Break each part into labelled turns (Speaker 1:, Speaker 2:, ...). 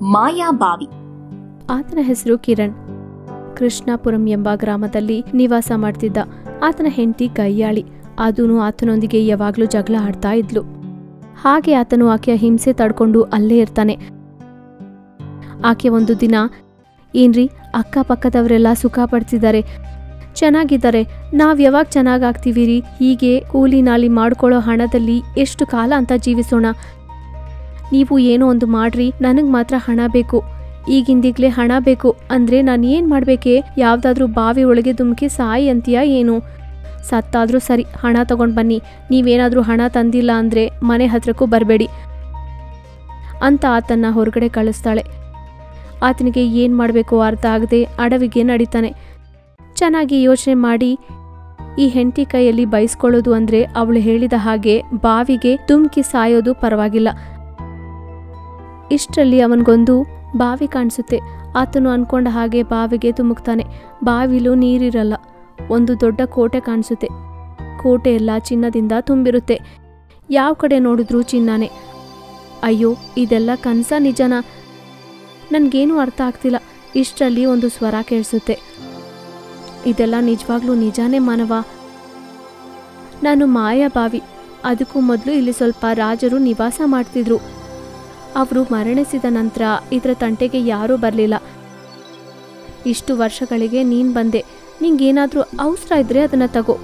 Speaker 1: ಮಾಯಾಬಾವಿ
Speaker 2: ಆತನ ಹೆಸರು ಕಿರಣ್ ಕೃಷ್ಣಾಪುರಂ ಎಂಬ ಗ್ರಾಮದಲ್ಲಿ ನಿವಾಸ ಮಾಡ್ತಿದ್ದ ಆತನ ಹೆಂಡತಿ ಕೈಯಾಳಿ ಅದೂ ಆತನೊಂದಿಗೆ ಯಾವಾಗಲೂ ಜಗಳ ಆಡ್ತಾ ಇದ್ಲು ಹಾಗೆ ಆತನು ಆಕೆಯ ಹಿಂಸೆ ತಡ್ಕೊಂಡು ಅಲ್ಲೇ ಇರ್ತಾನೆ ಆಕೆ ಒಂದು ದಿನ ಏನ್ರಿ ಅಕ್ಕಪಕ್ಕದವರೆಲ್ಲ ಸುಖ ಪಡ್ತಿದ್ದಾರೆ ಚೆನ್ನಾಗಿದ್ದಾರೆ ನಾವ್ ಯಾವಾಗ ಚೆನ್ನಾಗಾಗ್ತೀವಿ ರೀ ಹೀಗೆ ಕೂಲಿ ನಾಲಿ ಮಾಡ್ಕೊಳ್ಳೋ ಹಣದಲ್ಲಿ ಎಷ್ಟು ಕಾಲ ಅಂತ ಜೀವಿಸೋಣ ನೀವು ಏನೋ ಒಂದು ಮಾಡ್ರಿ ನನಗ್ ಮಾತ್ರ ಹಣ ಬೇಕು ಈಗಿಂದೀಗ್ಲೇ ಹಣ ಬೇಕು ಅಂದ್ರೆ ನಾನು ಏನ್ ಮಾಡ್ಬೇಕೆ ಯಾವ್ದಾದ್ರೂ ಬಾವಿ ಒಳಗೆ ಧುಮುಕಿ ಸಾಯಿ ಅಂತೀಯಾ ಏನು ಸತ್ತಾದ್ರೂ ಸರಿ ಹಣ ತಗೊಂಡ್ ಬನ್ನಿ ನೀವೇನಾದ್ರೂ ಹಣ ತಂದಿಲ್ಲ ಅಂದ್ರೆ ಮನೆ ಹತ್ರಕ್ಕೂ ಬರಬೇಡಿ ಅಂತ ಆತನ್ನ ಹೊರಗಡೆ ಕಳಿಸ್ತಾಳೆ ಆತನಿಗೆ ಏನ್ ಮಾಡಬೇಕು ಅರ್ಥ ಆಗದೆ ಅಡವಿಗೆ ನಡೀತಾನೆ ಚೆನ್ನಾಗಿ ಯೋಚನೆ ಮಾಡಿ ಈ ಹೆಂಡತಿ ಕೈಯಲ್ಲಿ ಬಯಸ್ಕೊಳ್ಳೋದು ಅಂದ್ರೆ ಅವಳು ಹೇಳಿದ ಹಾಗೆ ಬಾವಿಗೆ ಧುಮ್ಕಿ ಸಾಯೋದು ಪರವಾಗಿಲ್ಲ ಇಷ್ಟರಲ್ಲಿ ಅವನಿಗೊಂದು ಬಾವಿ ಕಾಣಿಸುತ್ತೆ ಆತನು ಅನ್ಕೊಂಡ ಹಾಗೆ ಬಾವಿಗೆ ತುಮುಕ್ತಾನೆ ಬಾವಿಲೂ ನೀರಿರಲ್ಲ ಒಂದು ದೊಡ್ಡ ಕೋಟೆ ಕಾಣಿಸುತ್ತೆ ಕೋಟೆ ಎಲ್ಲ ಚಿನ್ನದಿಂದ ತುಂಬಿರುತ್ತೆ ಯಾವ ಕಡೆ ನೋಡಿದ್ರೂ ಚಿನ್ನನೇ ಅಯ್ಯೋ ಇದೆಲ್ಲ ಕನ್ಸ ನಿಜನಾ ನನ್ಗೇನು ಅರ್ಥ ಆಗ್ತಿಲ್ಲ ಇಷ್ಟರಲ್ಲಿ ಒಂದು ಸ್ವರ ಕೇಳಿಸುತ್ತೆ ಇದೆಲ್ಲ ನಿಜವಾಗ್ಲೂ ನಿಜಾನೇ ಮಾನವ ನಾನು ಮಾಯಾಬಾವಿ ಅದಕ್ಕೂ ಮೊದಲು ಇಲ್ಲಿ ಸ್ವಲ್ಪ ರಾಜರು ನಿವಾಸ ಮಾಡ್ತಿದ್ರು ಅವರು ಮರಣಿಸಿದ ನಂತರ ಇದರ ತಂಟೆಗೆ ಯಾರೂ ಬರಲಿಲ್ಲ ಇಷ್ಟು ವರ್ಷಗಳಿಗೆ ನೀನ್ ಬಂದೆ ನಿಂಗೇನಾದ್ರೂ ಅವಸರ ಇದ್ರೆ ಅದನ್ನ ತಗೋ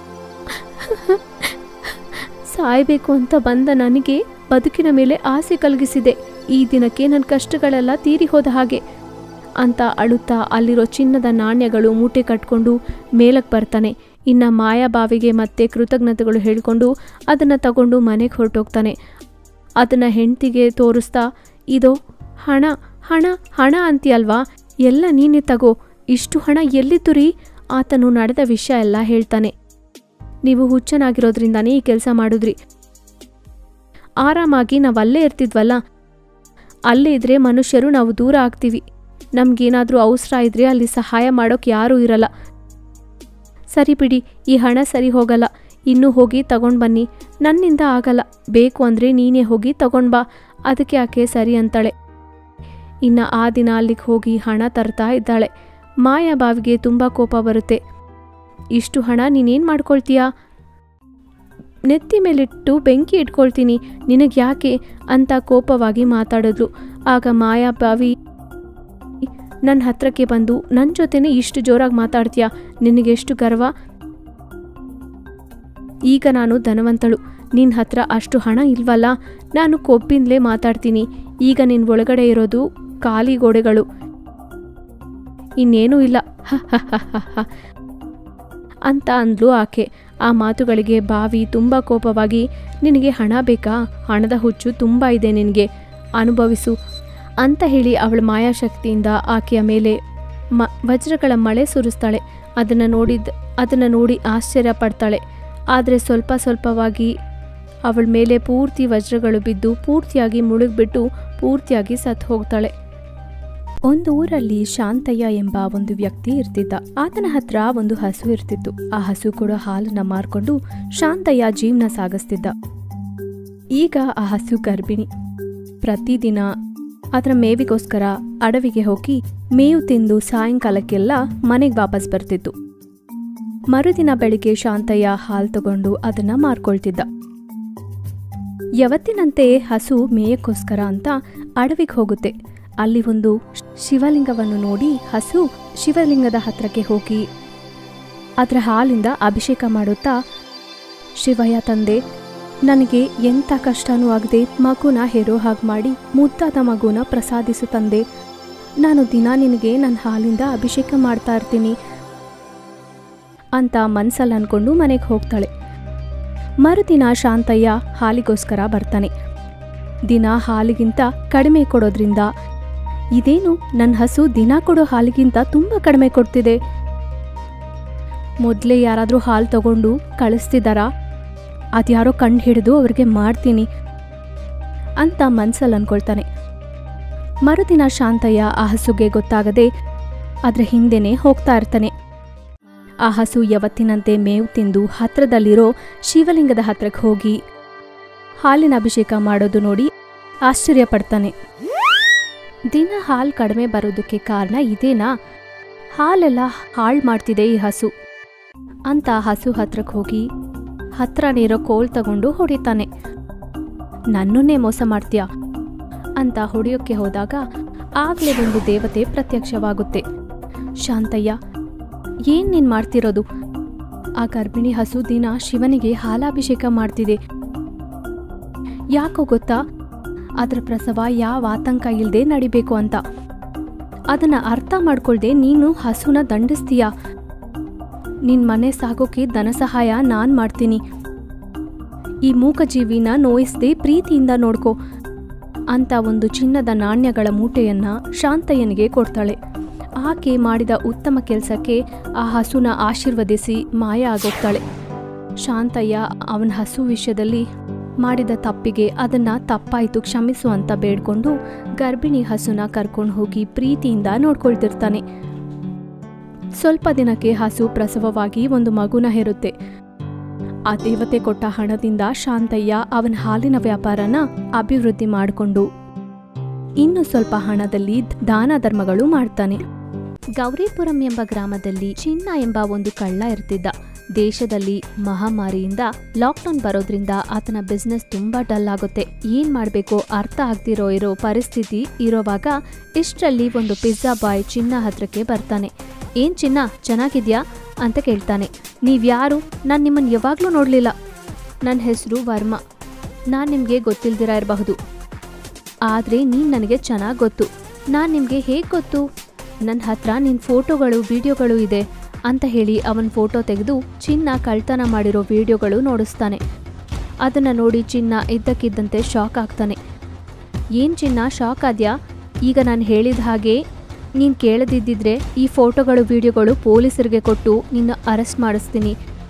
Speaker 2: ಸಾಯ್ಬೇಕು ಅಂತ ಬಂದ ನನಗೆ ಬದುಕಿನ ಮೇಲೆ ಆಸೆ ಕಲಗಿಸಿದೆ ಈ ದಿನಕ್ಕೆ ನನ್ನ ಕಷ್ಟಗಳೆಲ್ಲ ತೀರಿ ಹೋದ ಹಾಗೆ ಅಂತ ಅಳುತ್ತಾ ಅಲ್ಲಿರೋ ಚಿನ್ನದ ನಾಣ್ಯಗಳು ಮೂಟೆ ಕಟ್ಕೊಂಡು ಮೇಲಕ್ಕೆ ಬರ್ತಾನೆ ಇನ್ನ ಮಾಯಾಬಾವಿಗೆ ಮತ್ತೆ ಕೃತಜ್ಞತೆಗಳು ಹೇಳ್ಕೊಂಡು ಅದನ್ನ ತಗೊಂಡು ಮನೆಗೆ ಹೊರಟೋಗ್ತಾನೆ ಅದನ್ನ ಹೆಂಡ್ತಿಗೆ ತೋರಿಸ್ತಾ ಇದೋ ಹಣ ಹಣ ಹಣ ಅಂತೀಯಲ್ವಾ ಎಲ್ಲ ನೀನೇ ತಗೋ ಇಷ್ಟು ಹಣ ಎಲ್ಲಿತ್ತು ರೀ ಆತನು ನಡೆದ ವಿಷಯ ಎಲ್ಲ ಹೇಳ್ತಾನೆ ನೀವು ಹುಚ್ಚನಾಗಿರೋದ್ರಿಂದಾನೇ ಈ ಕೆಲಸ ಮಾಡಿದ್ರಿ ಆರಾಮಾಗಿ ನಾವು ಅಲ್ಲೇ ಇರ್ತಿದ್ವಲ್ಲ ಅಲ್ಲೇ ಇದ್ರೆ ಮನುಷ್ಯರು ನಾವು ದೂರ ಆಗ್ತೀವಿ ನಮ್ಗೇನಾದ್ರೂ ಅವಸರ ಇದ್ರೆ ಅಲ್ಲಿ ಸಹಾಯ ಮಾಡೋಕೆ ಯಾರೂ ಇರಲ್ಲ ಸರಿ ಬಿಡಿ ಈ ಹಣ ಸರಿ ಹೋಗಲ್ಲ ಇನ್ನೂ ಹೋಗಿ ತಗೊಂಡ್ ಬನ್ನಿ ನನ್ನಿಂದ ಆಗಲ್ಲ ಬೇಕು ಅಂದ್ರೆ ನೀನೇ ಹೋಗಿ ತಗೊಂಡ್ ಬಾ ಅದಕ್ಕೆ ಆಕೆ ಸರಿ ಅಂತಾಳೆ ಇನ್ನ ಆ ದಿನ ಅಲ್ಲಿಗೆ ಹೋಗಿ ಹಣ ತರ್ತಾ ಇದ್ದಾಳೆ ಮಾಯಾಬಾವಿಗೆ ತುಂಬಾ ಕೋಪ ಬರುತ್ತೆ ಇಷ್ಟು ಹಣ ನೀನೇನ್ ಮಾಡ್ಕೊಳ್ತೀಯಾ ನೆತ್ತಿ ಮೇಲಿಟ್ಟು ಬೆಂಕಿ ಇಟ್ಕೊಳ್ತೀನಿ ನಿನಗೆ ಯಾಕೆ ಅಂತ ಕೋಪವಾಗಿ ಮಾತಾಡಿದ್ಲು ಆಗ ಮಾಯಾಬಾವಿ ನನ್ನ ಹತ್ರಕ್ಕೆ ಬಂದು ನನ್ನ ಜೊತೆನೇ ಇಷ್ಟು ಜೋರಾಗಿ ಮಾತಾಡ್ತೀಯಾ ನಿನಗೆಷ್ಟು ಗರ್ವ ಈಗ ನಾನು ಧನವಂತಳು ನಿನ್ನ ಹತ್ರ ಅಷ್ಟು ಹಣ ಇಲ್ವಲ್ಲ ನಾನು ಕೊಬ್ಬಿಂದಲೇ ಮಾತಾಡ್ತೀನಿ ಈಗ ನಿನ್ನ ಒಳಗಡೆ ಇರೋದು ಖಾಲಿ ಗೋಡೆಗಳು ಇನ್ನೇನೂ ಇಲ್ಲ ಹ ಹ ಹ ಹ ಹ. ಅಂತ ಅಂದ್ಲು ಆಕೆ ಆ ಮಾತುಗಳಿಗೆ ಬಾವಿ ತುಂಬ ಕೋಪವಾಗಿ ನಿನಗೆ ಹಣ ಬೇಕಾ ಹಣದ ಹುಚ್ಚು ತುಂಬ ಇದೆ ನಿನಗೆ ಅನುಭವಿಸು ಅಂತ ಹೇಳಿ ಅವಳ ಮಾಯಾಶಕ್ತಿಯಿಂದ ಆಕೆಯ ಮೇಲೆ ಮ ವಜ್ರಗಳ ಮಳೆ ಸುರಿಸ್ತಾಳೆ ಅದನ್ನು ನೋಡಿದ ಅದನ್ನು ನೋಡಿ ಆಶ್ಚರ್ಯ ಪಡ್ತಾಳೆ ಆದರೆ ಸ್ವಲ್ಪ ಸ್ವಲ್ಪವಾಗಿ ಅವಳ ಮೇಲೆ ಪೂರ್ತಿ ವಜ್ರಗಳು ಬಿದ್ದು ಪೂರ್ತಿಯಾಗಿ ಮುಳುಗ್ಬಿಟ್ಟು ಪೂರ್ತಿಯಾಗಿ ಸತ್ತು ಹೋಗ್ತಾಳೆ ಒಂದು ಊರಲ್ಲಿ ಶಾಂತಯ್ಯ ಎಂಬ ಒಂದು ವ್ಯಕ್ತಿ ಇರ್ತಿದ್ದ ಆತನ ಹತ್ರ ಒಂದು ಹಸು ಇರ್ತಿತ್ತು ಆ ಹಸು ಕೊಡೋ ಹಾಲನ್ನ ಮಾರ್ಕೊಂಡು ಶಾಂತಯ್ಯ ಜೀವನ ಸಾಗಿಸ್ತಿದ್ದ ಈಗ ಆ ಹಸು ಗರ್ಭಿಣಿ ಪ್ರತಿದಿನ ಅದರ ಮೇವಿಗೋಸ್ಕರ ಅಡವಿಗೆ ಹೋಗಿ ಮೇವು ತಿಂದು ಸಾಯಂಕಾಲಕ್ಕೆಲ್ಲ ಮನೆಗೆ ವಾಪಸ್ ಬರ್ತಿತ್ತು ಮರುದಿನ ಬೆಳಿಗ್ಗೆ ಶಾಂತಯ್ಯ ಹಾಲು ತಗೊಂಡು ಅದನ್ನ ಮಾರ್ಕೊಳ್ತಿದ್ದ ಯಾವತ್ತಿನಂತೆ ಹಸು ಮೇಯಕ್ಕೋಸ್ಕರ ಅಂತ ಅಡವಿಗೆ ಹೋಗುತ್ತೆ ಅಲ್ಲಿ ಒಂದು ಶಿವಲಿಂಗವನ್ನು ನೋಡಿ ಹಸು ಶಿವಲಿಂಗದ ಹತ್ರಕ್ಕೆ ಹೋಗಿ ಅದರ ಹಾಲಿಂದ ಅಭಿಷೇಕ ಮಾಡುತ್ತಾ ಶಿವಯ್ಯ ತಂದೆ ನನಗೆ ಎಂಥ ಕಷ್ಟನೂ ಆಗದೆ ಮಗುನ ಹೆರೋ ಹಾಗೆ ಮಾಡಿ ಮುದ್ದಾದ ಮಗುನ ಪ್ರಸಾದಿಸು ತಂದೆ ನಾನು ದಿನ ನಿನಗೆ ನನ್ನ ಹಾಲಿಂದ ಅಭಿಷೇಕ ಮಾಡ್ತಾ ಇರ್ತೀನಿ ಅಂತ ಮನ್ಸಲ್ಲಿ ಅನ್ಕೊಂಡು ಮನೆಗೆ ಹೋಗ್ತಾಳೆ ಮರುದಿನ ಶಾಂತಯ್ಯ ಹಾಲಿಗೋಸ್ಕರ ಬರ್ತಾನೆ ದಿನ ಹಾಲಿಗಿಂತ ಕಡಿಮೆ ಕೊಡೋದ್ರಿಂದ ಇದೇನು ನನ್ನ ಹಸು ದಿನ ಕೊಡೋ ಹಾಲಿಗಿಂತ ತುಂಬ ಕಡಿಮೆ ಕೊಡ್ತಿದೆ ಮೊದಲೇ ಯಾರಾದರೂ ಹಾಲು ತಗೊಂಡು ಕಳಿಸ್ತಿದ್ದಾರಾ ಅದ್ಯಾರೋ ಕಂಡು ಹಿಡಿದು ಅವ್ರಿಗೆ ಮಾಡ್ತೀನಿ ಅಂತ ಮನ್ಸಲ್ಲಿ ಅನ್ಕೊಳ್ತಾನೆ ಮರುದಿನ ಶಾಂತಯ್ಯ ಆ ಹಸುಗೆ ಗೊತ್ತಾಗದೆ ಅದ್ರ ಹಿಂದೆನೇ ಹೋಗ್ತಾ ಇರ್ತಾನೆ ಆ ಹಸು ಯಾವತ್ತಿನಂತೆ ಮೇವು ತಿಂದು ಹತ್ರದಲ್ಲಿರೋ ಶಿವಲಿಂಗದ ಹತ್ರಕ್ಕೆ ಹೋಗಿ ಹಾಲಿನ ಅಭಿಷೇಕ ಮಾಡೋದು ನೋಡಿ ಆಶ್ಚರ್ಯ ಪಡ್ತಾನೆ ದಿನ ಹಾಲು ಕಡಿಮೆ ಬರೋದಕ್ಕೆ ಕಾರಣ ಇದೇನಾ ಹಾಲೆಲ್ಲ ಹಾಳು ಮಾಡ್ತಿದೆ ಈ ಹಸು ಅಂತ ಹಸು ಹತ್ರಕ್ಕೆ ಹೋಗಿ ಹತ್ರನಿರೋ ಕೋಲ್ ತಗೊಂಡು ಹೊಡಿತಾನೆ ನನ್ನನ್ನೇ ಮೋಸ ಮಾಡ್ತೀಯಾ ಅಂತ ಹೊಡೆಯೋಕ್ಕೆ ಹೋದಾಗ ಆಗ್ಲೇ ಒಂದು ದೇವತೆ ಪ್ರತ್ಯಕ್ಷವಾಗುತ್ತೆ ಶಾಂತಯ್ಯ ಏನ್ ನೀನ್ ಮಾಡ್ತಿರೋದು ಆ ಗರ್ಭಿಣಿ ಹಸು ದಿನ ಶಿವನಿಗೆ ಹಾಲಾಭಿಷೇಕ ಮಾಡ್ತಿದೆ ಯಾಕೋ ಗೊತ್ತಾ ಅದರ ಪ್ರಸವ ಯಾವ ಆತಂಕ ಇಲ್ಲದೆ ನಡಿಬೇಕು ಅಂತ ಅದನ್ನ ಅರ್ಥ ಮಾಡ್ಕೊಳ್ದೆ ನೀನು ಹಸುನ ದಂಡಿಸ್ತೀಯಾ ನಿನ್ ಮನೆ ಸಾಗೋಕೆ ಧನ ಸಹಾಯ ನಾನ್ ಮಾಡ್ತೀನಿ ಈ ಮೂಕಜೀವಿನ ನೋಯಿಸದೆ ಪ್ರೀತಿಯಿಂದ ನೋಡ್ಕೋ ಅಂತ ಒಂದು ಚಿನ್ನದ ನಾಣ್ಯಗಳ ಮೂಟೆಯನ್ನ ಶಾಂತಯ್ಯನಿಗೆ ಕೊಡ್ತಾಳೆ ಆಕೆ ಮಾಡಿದ ಉತ್ತಮ ಕೆಲಸಕ್ಕೆ ಆ ಹಸುನ ಆಶೀರ್ವದಿಸಿ ಮಾಯ ಆಗೋಗ್ತಾಳೆ ಶಾಂತಯ್ಯ ಅವನ ಹಸು ವಿಷಯದಲ್ಲಿ ಮಾಡಿದ ತಪ್ಪಿಗೆ ಅದನ್ನ ತಪ್ಪಾಯ್ತು ಕ್ಷಮಿಸು ಅಂತ ಬೇಡ್ಕೊಂಡು ಗರ್ಭಿಣಿ ಹಸುನ ಕರ್ಕೊಂಡು ಹೋಗಿ ಪ್ರೀತಿಯಿಂದ ನೋಡ್ಕೊಳ್ತಿರ್ತಾನೆ ಸ್ವಲ್ಪ ದಿನಕ್ಕೆ ಹಸು ಪ್ರಸವವಾಗಿ ಒಂದು ಮಗುನ ಹೆರುತ್ತೆ ಆ ದೇವತೆ ಕೊಟ್ಟ ಹಣದಿಂದ ಶಾಂತಯ್ಯ ಅವನ ಹಾಲಿನ ವ್ಯಾಪಾರನ ಅಭಿವೃದ್ಧಿ ಮಾಡಿಕೊಂಡು ಇನ್ನು ಸ್ವಲ್ಪ ಹಣದಲ್ಲಿ ದಾನ ಧರ್ಮಗಳು ಮಾಡ್ತಾನೆ ಗೌರಿಪುರಂ ಎಂಬ ಗ್ರಾಮದಲ್ಲಿ ಚಿನ್ನ ಎಂಬ ಒಂದು ಕಳ್ಳ ಇರ್ತಿದ್ದ ದೇಶದಲ್ಲಿ ಮಹಾಮಾರಿಯಿಂದ ಲಾಕ್ಡೌನ್ ಬರೋದ್ರಿಂದ ಆತನ ಬಿಸ್ನೆಸ್ ತುಂಬಾ ಡಲ್ ಆಗುತ್ತೆ ಏನ್ ಮಾಡ್ಬೇಕೋ ಅರ್ಥ ಆಗ್ದಿರೋ ಇರೋ ಪರಿಸ್ಥಿತಿ ಇರೋವಾಗ ಇಷ್ಟರಲ್ಲಿ ಒಂದು ಪಿಜ್ಜಾ ಬಾಯ್ ಚಿನ್ನ ಹತ್ರಕ್ಕೆ ಬರ್ತಾನೆ ಏನ್ ಚಿನ್ನ ಚೆನ್ನಾಗಿದ್ಯಾ ಅಂತ ಕೇಳ್ತಾನೆ ನೀವ್ಯಾರು ನಾನು ನಿಮ್ಮನ್ನು ಯಾವಾಗಲೂ ನೋಡಲಿಲ್ಲ ನನ್ನ ಹೆಸರು ವರ್ಮಾ ನಾನು ನಿಮಗೆ ಗೊತ್ತಿಲ್ದಿರ ಇರಬಹುದು ಆದರೆ ನೀನು ನನಗೆ ಚೆನ್ನಾಗಿ ಗೊತ್ತು ನಾನು ನಿಮಗೆ ಹೇಗೆ ಗೊತ್ತು ನನ್ನ ಹತ್ರ ನಿನ್ನ ಫೋಟೋಗಳು ವಿಡಿಯೋಗಳು ಇದೆ ಅಂತ ಹೇಳಿ ಅವನ ಫೋಟೋ ತೆಗೆದು ಚಿನ್ನ ಕಳ್ತನ ಮಾಡಿರೋ ವಿಡಿಯೋಗಳು ನೋಡಿಸ್ತಾನೆ ಅದನ್ನು ನೋಡಿ ಚಿನ್ನ ಇದ್ದಕ್ಕಿದ್ದಂತೆ ಶಾಕ್ ಆಗ್ತಾನೆ ಏನು ಚಿನ್ನ ಶಾಕ್ ಆದ್ಯಾ ಈಗ ನಾನು ಹೇಳಿದ ಹಾಗೆ ನೀನು ಕೇಳದಿದ್ದಿದ್ರೆ ಈ ಫೋಟೋಗಳು ವಿಡಿಯೋಗಳು ಪೊಲೀಸರಿಗೆ ಕೊಟ್ಟು ನಿನ್ನ ಅರೆಸ್ಟ್ ಮಾಡಿಸ್ತೀನಿ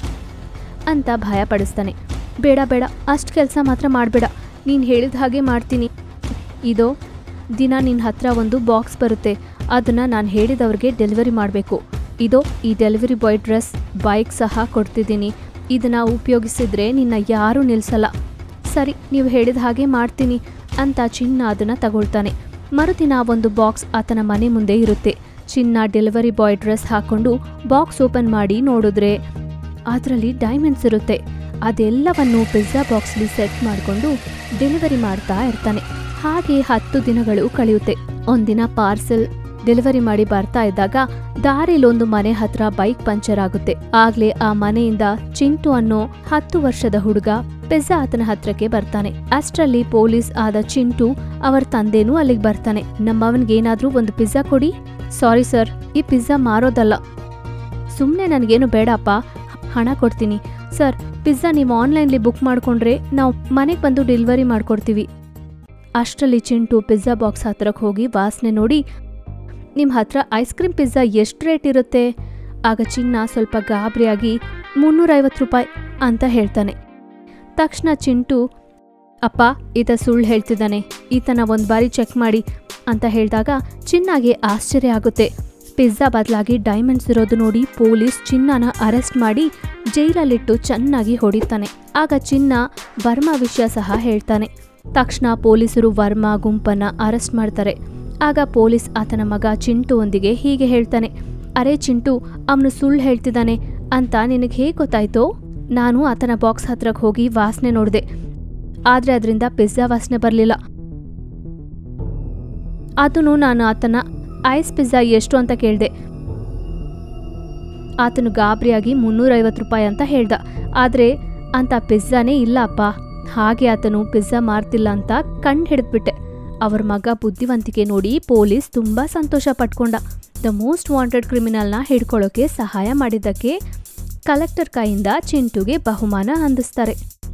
Speaker 2: ಅಂತ ಭಯಪಡಿಸ್ತಾನೆ ಬೇಡ ಬೇಡ ಅಷ್ಟು ಕೆಲಸ ಮಾತ್ರ ಮಾಡಬೇಡ ನೀನು ಹೇಳಿದ ಹಾಗೆ ಮಾಡ್ತೀನಿ ಇದೋ ದಿನ ನಿನ್ನ ಹತ್ರ ಒಂದು ಬಾಕ್ಸ್ ಬರುತ್ತೆ ಅದನ್ನು ನಾನು ಹೇಳಿದವ್ರಿಗೆ ಡೆಲಿವರಿ ಮಾಡಬೇಕು ಇದೋ ಈ ಡೆಲಿವರಿ ಬಾಯ್ ಡ್ರೆಸ್ ಬೈಕ್ ಸಹ ಕೊಡ್ತಿದ್ದೀನಿ ಇದನ್ನು ಉಪಯೋಗಿಸಿದ್ರೆ ನಿನ್ನ ಯಾರೂ ನಿಲ್ಲಿಸಲ್ಲ ಸರಿ ನೀವು ಹೇಳಿದ ಹಾಗೆ ಮಾಡ್ತೀನಿ ಅಂತ ಚಿನ್ನ ಅದನ್ನು ತಗೊಳ್ತಾನೆ ಮರುದಿನ ಒಂದು ಬಾಕ್ಸ್ ಆತನ ಮನೆ ಮುಂದೆ ಇರುತ್ತೆ ಚಿನ್ನ ಡೆಲಿವರಿ ಬಾಯ್ ಡ್ರೆಸ್ ಹಾಕೊಂಡು ಬಾಕ್ಸ್ ಓಪನ್ ಮಾಡಿ ನೋಡಿದ್ರೆ ಅದರಲ್ಲಿ ಡೈಮಂಡ್ಸ್ ಇರುತ್ತೆ ಅದೆಲ್ಲವನ್ನು ಪಿಜ್ಜಾ ಬಾಕ್ಸ್ಲಿ ಸೆಟ್ ಮಾಡಿಕೊಂಡು ಡೆಲಿವರಿ ಮಾಡ್ತಾ ಇರ್ತಾನೆ ಹಾಗೆ ಹತ್ತು ದಿನಗಳು ಕಳೆಯುತ್ತೆ ಒಂದಿನ ಪಾರ್ಸೆಲ್ ಡೆಲಿವರಿ ಮಾಡಿ ಬರ್ತಾ ಇದ್ದಾಗ ದಾರಿಲೊಂದು ಮನೆ ಹತ್ರ ಬೈಕ್ ಪಂಚರ್ ಆಗುತ್ತೆ ಆಗ್ಲೇ ಆ ಮನೆಯಿಂದ ಚಿಂಟು ಅನ್ನೋ ಹತ್ತು ವರ್ಷದ ಹುಡುಗ ಪಿಜ್ಜಾ ಆತನ ಹತ್ರಕ್ಕೆ ಬರ್ತಾನೆ ಅಷ್ಟರಲ್ಲಿ ಪೊಲೀಸ್ ಆದ ಚಿಂಟು ಅವರ ತಂದೆನೂ ಅಲ್ಲಿಗೆ ಬರ್ತಾನೆ ನಮ್ಮವನ್ಗೇನಾದ್ರೂ ಒಂದು ಪಿಜ್ಜಾ ಕೊಡಿ ಸಾರಿ ಸರ್ ಈ ಪಿಜ್ಜಾ ಮಾರೋದಲ್ಲ ಸುಮ್ಮನೆ ನನಗೇನು ಬೇಡಪ್ಪ ಹಣ ಕೊಡ್ತೀನಿ ಸರ್ ಪಿಜ್ಜಾ ನೀವು ಆನ್ಲೈನ್ಲಿ ಬುಕ್ ಮಾಡ್ಕೊಂಡ್ರೆ ನಾವು ಮನೆಗೆ ಬಂದು ಡೆಲಿವರಿ ಮಾಡ್ಕೊಡ್ತೀವಿ ಅಷ್ಟರಲ್ಲಿ ಚಿಂಟು ಪಿಜ್ಜಾ ಬಾಕ್ಸ್ ಹತ್ರಕ್ಕೆ ಹೋಗಿ ವಾಸನೆ ನೋಡಿ ನಿಮ್ಮ ಹತ್ರ ಐಸ್ ಕ್ರೀಮ್ ಪಿಜ್ಜಾ ಎಷ್ಟು ರೇಟ್ ಇರುತ್ತೆ ಆಗ ಚಿನ್ನ ಸ್ವಲ್ಪ ಗಾಬರಿಯಾಗಿ ಮುನ್ನೂರೈವತ್ತು ರೂಪಾಯಿ ಅಂತ ಹೇಳ್ತಾನೆ ತಕ್ಷಣ ಚಿಂಟು ಅಪ್ಪ ಈತ ಸುಳ್ಳು ಹೇಳ್ತಿದ್ದಾನೆ ಈತನ ಒಂದು ಬಾರಿ ಚೆಕ್ ಮಾಡಿ ಅಂತ ಹೇಳಿದಾಗ ಚಿನ್ನಾಗೆ ಆಶ್ಚರ್ಯ ಆಗುತ್ತೆ ಪಿಜ್ಜಾ ಬದಲಾಗಿ ಡೈಮಂಡ್ಸ್ ಇರೋದು ನೋಡಿ ಪೊಲೀಸ್ ಚಿನ್ನನ ಅರೆಸ್ಟ್ ಮಾಡಿ ಜೈಲಲ್ಲಿಟ್ಟು ಚೆನ್ನಾಗಿ ಹೊಡಿತಾನೆ ಆಗ ಚಿನ್ನ ವರ್ಮಾ ವಿಷಯ ಸಹ ಹೇಳ್ತಾನೆ ತಕ್ಷಣ ಪೊಲೀಸರು ವರ್ಮಾ ಗುಂಪನ್ನ ಅರೆಸ್ಟ್ ಮಾಡ್ತಾರೆ ಆಗ ಪೊಲೀಸ್ ಆತನ ಮಗ ಚಿಂಟುವೊಂದಿಗೆ ಹೀಗೆ ಹೇಳ್ತಾನೆ ಅರೆ ಚಿಂಟು ಅವನು ಸುಳ್ಳು ಹೇಳ್ತಿದ್ದಾನೆ ಅಂತ ನಿನಗೆ ಹೇಗೆ ಗೊತ್ತಾಯ್ತೋ ನಾನು ಆತನ ಬಾಕ್ಸ್ ಹತ್ರಕ್ಕೆ ಹೋಗಿ ವಾಸನೆ ನೋಡಿದೆ ಆದರೆ ಅದರಿಂದ ಪಿಜ್ಜಾ ವಾಸನೆ ಬರಲಿಲ್ಲ ಅದನ್ನು ನಾನು ಆತನ ಐಸ್ ಪಿಜ್ಜಾ ಎಷ್ಟು ಅಂತ ಕೇಳಿದೆ ಆತನು ಗಾಬರಿಯಾಗಿ ಮುನ್ನೂರೈವತ್ತು ರೂಪಾಯಿ ಅಂತ ಹೇಳ್ದ ಆದರೆ ಅಂತ ಪಿಜ್ಜಾನೇ ಇಲ್ಲ ಅಪ್ಪ ಹಾಗೆ ಆತನು ಪಿಜ್ಜಾ ಮಾರ್ತಿಲ್ಲ ಅಂತ ಕಂಡು ಹಿಡಿದ್ಬಿಟ್ಟೆ ಅವ್ರ ಮಗ ಬುದ್ಧಿವಂತಿಕೆ ನೋಡಿ ಪೊಲೀಸ್ ತುಂಬ ಸಂತೋಷ ಪಟ್ಕೊಂಡ ದ ಮೋಸ್ಟ್ ವಾಂಟೆಡ್ ಕ್ರಿಮಿನಲ್ನ ಹಿಡ್ಕೊಳ್ಳೋಕೆ ಸಹಾಯ ಮಾಡಿದ್ದಕ್ಕೆ ಕಲೆಕ್ಟರ್ ಕೈಯಿಂದ ಚಿಂಟುಗೆ ಬಹುಮಾನ ಅಂದಿಸ್ತಾರೆ